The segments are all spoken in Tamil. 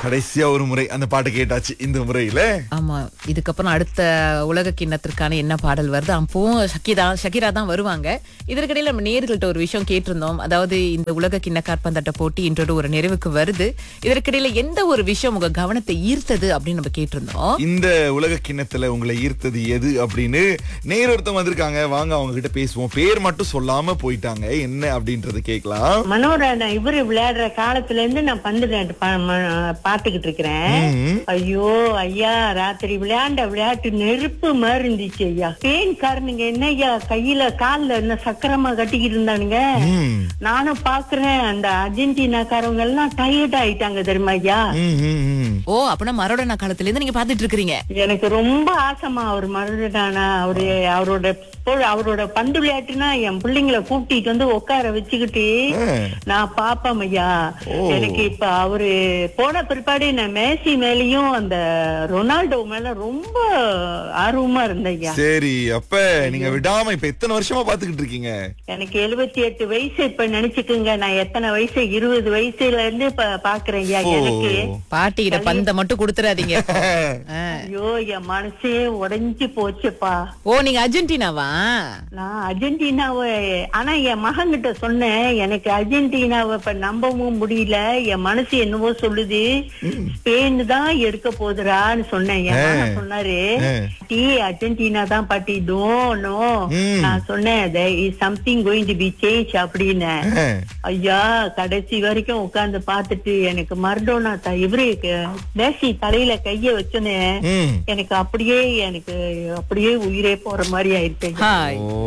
கடைசியா ஒரு முறை அந்த பாட்டு கேட்டாச்சு இந்த முறையில ஆமா இதுக்கப்புறம் அடுத்த உலக கிண்ணத்திற்கான என்ன பாடல் வருது அப்பவும் ஷக்கீரா ஷக்கீரா தான் வருவாங்க இதற்கிடையில நம்ம நேர்கள்ட்ட ஒரு விஷயம் கேட்டிருந்தோம் அதாவது இந்த உலக கிண்ண காற்பந்தாட்ட போட்டி இன்றோடு ஒரு நிறைவுக்கு வருது இதற்கிடையில எந்த ஒரு விஷயம் உங்க கவனத்தை ஈர்த்தது அப்படின்னு நம்ம கேட்டிருந்தோம் இந்த உலக கிண்ணத்துல உங்களை ஈர்த்தது எது அப்படின்னு நேர் ஒருத்தவங்க வந்திருக்காங்க வாங்க அவங்க கிட்ட பேசுவோம் பேர் மட்டும் சொல்லாம போயிட்டாங்க என்ன அப்படின்றத கேட்கலாம் மனோரா இவரு விளையாடுற காலத்துல இருந்து நான் பந்து விளையாட்டு பா- ம- பாத்துக்கிட்டு இருக்கிறேன் ம். ஐயோ ஐயா ராத்திரி விளையாண்ட விளையாட்டு நெருப்பு மாதிரி இருந்துச்சு ஐயா பேன் காரனுங்க என்ன ஐயா கையில கால்ல என்ன சக்கரமா கட்டிக்கிட்டு இருந்தானுங்க ம். நானும் பாக்குறேன் அந்த அர்ஜென்டினாக்காரவங்க எல்லாம் டயர்ட் ஆயிட்டாங்க தெரியுமா ஐயா ம், ம், ம். ஓ அப்படின்னா மரோடனா காலத்துல இருந்து நீங்க பாத்துட்டு இருக்கிறீங்க எனக்கு ரொம்ப ஆசைமா அவர் மறுநானா அவரு அவரோட போ- அவரோட பந்து விளையாட்டுனா என் பிள்ளைங்களை கூட்டிட்டு வந்து உட்கார வச்சுக்கிட்டு ஆ. நான் பாப்பேன் ஐயா ஓ. எனக்கு இப்ப அவரு போன பிற்பாடு நான் மேசி மேலயும் அந்த ரொனால்டோ மேல ரொம்ப ஆர்வமா இருந்தேன் ஐயா சரி அப்ப நீங்க விடாம இப்ப எத்தனை வருஷமா பாத்துக்கிட்டு இருக்கீங்க எனக்கு எழுபத்தி எட்டு வயசு இப்ப நினைச்சுக்குங்க நான் எத்தனை வயசு இருபது வயசுல இருந்து இப்ப பாக்குறேன் ஐயா ஓ. எனக்கு பாட்டிக்கிட்ட பந்த மட்டும் கொடுத்துறாதீங்க ஆ. ஐயோ என் மனசே உடைஞ்சு போச்சுப்பா ஓ நீங்க அர்ஜென்டினாவா நான் அர்ஜென்டினாவை ஆனா என் மகன்கிட்ட சொன்னேன் எனக்கு அர்ஜென்டினாவை இப்ப நம்பவும் முடியல என் மனசு என்னவோ சொல்லுது ஸ்பெயின் தான் எடுக்க போகுதுறான்னு சொன்னேன் என் மகன் சொன்னாரு ஆ. பாட்டி அர்ஜென்டினா தான் பாட்டி நோ நோ ம். நான் சொன்னேன் something going to be change அப்படின்னு ஆ. ஐயா கடைசி வரைக்கும் உட்கார்ந்து பார்த்துட்டு எனக்கு மர்டோனா த- இவரு மேசி தலையில கைய வச்சோன்னே ம். எனக்கு அப்படியே எனக்கு அப்படியே உயிரே போற மாதிரி ஆயிடுச்சு ஹாய் ஓ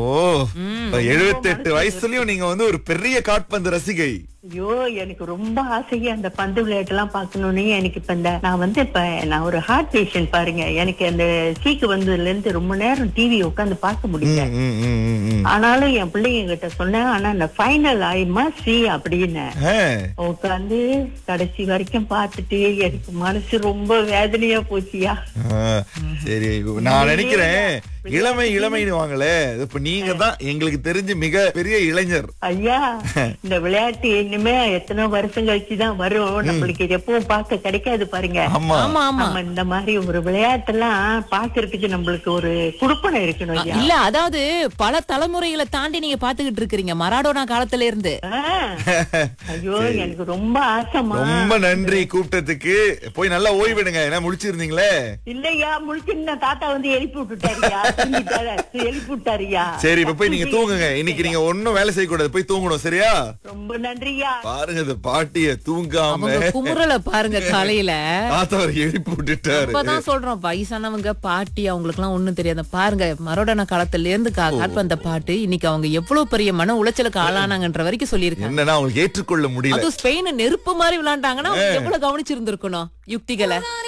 எழுபத்தி எட்டு வயசுலயும் நீங்க வந்து ஒரு பெரிய காட்பந்து ரசிகை ஐயோ எனக்கு ரொம்ப ஆசையா அந்த பந்து விளையாட்டு எல்லாம் பாக்கணும்னு எனக்கு இப்ப இந்த நான் வந்து இப்ப நான் ஒரு ஹார்ட் பேஷண்ட் பாருங்க எனக்கு அந்த சீக்கு வந்ததுல இருந்து ரொம்ப நேரம் டிவி உட்கார்ந்து பார்க்க முடியல ம், ம், ம், ம், ம். ஆனாலும் என் பிள்ளைங்க கிட்ட சொன்னேன் ஆனா இந்த ஃபைனல் ஆயிமா சி அப்படின்னு ஆ. உட்காந்து கடைசி வரைக்கும் பார்த்துட்டு எனக்கு மனசு ரொம்ப வேதனையா போச்சியா ஆ, சரி நான் நினைக்கிறேன் இளமை இளமைன்னு வாங்களே இப்ப நீங்க தான் எங்களுக்கு தெரிஞ்சு மிக பெரிய இளைஞர் ஐயா இந்த விளையாட்டு இனிமே எத்தனை வருஷம் கழிச்சு தான் வரும் நம்மளுக்கு இது எப்பவும் பார்க்க கிடைக்காது பாருங்க ஆமா ஆமா ஆமா நம்ம இந்த மாதிரி ஒரு விளையாட்டெல்லாம் பாக்குறதுக்கு நம்மளுக்கு ஒரு குடுப்பனை இருக்கணும் ஐயா இல்ல அதாவது பல தலைமுறைகளை தாண்டி நீங்க பாத்துக்கிட்டு இருக்கிறீங்க மராடோனா காலத்துல இருந்து ஆ. ஐயோ எனக்கு ரொம்ப ஆசைமா ரொம்ப நன்றி கூப்பிட்டதுக்கு போய் நல்லா ஓய்விடுங்க ஏன்னா முடிச்சிருந்தீங்களே இல்லையா முழிச்சுன்னு தாத்தா வந்து எழுப்பி விட்டுட்டாருயா தூங்கிட்டாரு. எழுப்பி விட்டாருயா சரி இப்ப போய் நீங்க தூங்குங்க இன்னைக்கு நீங்க ஒண்ணும் வேலை செய்யக்கூடாது போய் தூங்கணும் சரியா ரொம்ப நன்றியா பாருங்க இந்த பாட்டிய தூங்காம அவங்க குமுறல பாருங்க காலையில தாத்தா அவர் எழுப்பி விட்டுட்டாரு இப்பதான் சொல்றோம் வயசானவங்க பாட்டி அவங்களுக்கு எல்லாம் ஒண்ணும் தெரியாது பாருங்க மரோடனா காலத்துல இருந்து கா- காட்பந்த பாட்டு இன்னைக்கு அவங்க எவ்வளவு பெரிய மன உளைச்சலுக்கு ஆளானாங்கன்ற வரைக்கும் சொல்லியிருக்காங்க என்னன்னா அவங்களுக்கு ஏற்றுக்கொள்ள முடியல அதுவும் ஸ்பெயின் நெருப்பு மாதிரி விளையாண்டாங்கன்னா அவங்க எவ்வளவு கவனிச்சிருந்திருக்கணும் யுக்திகளை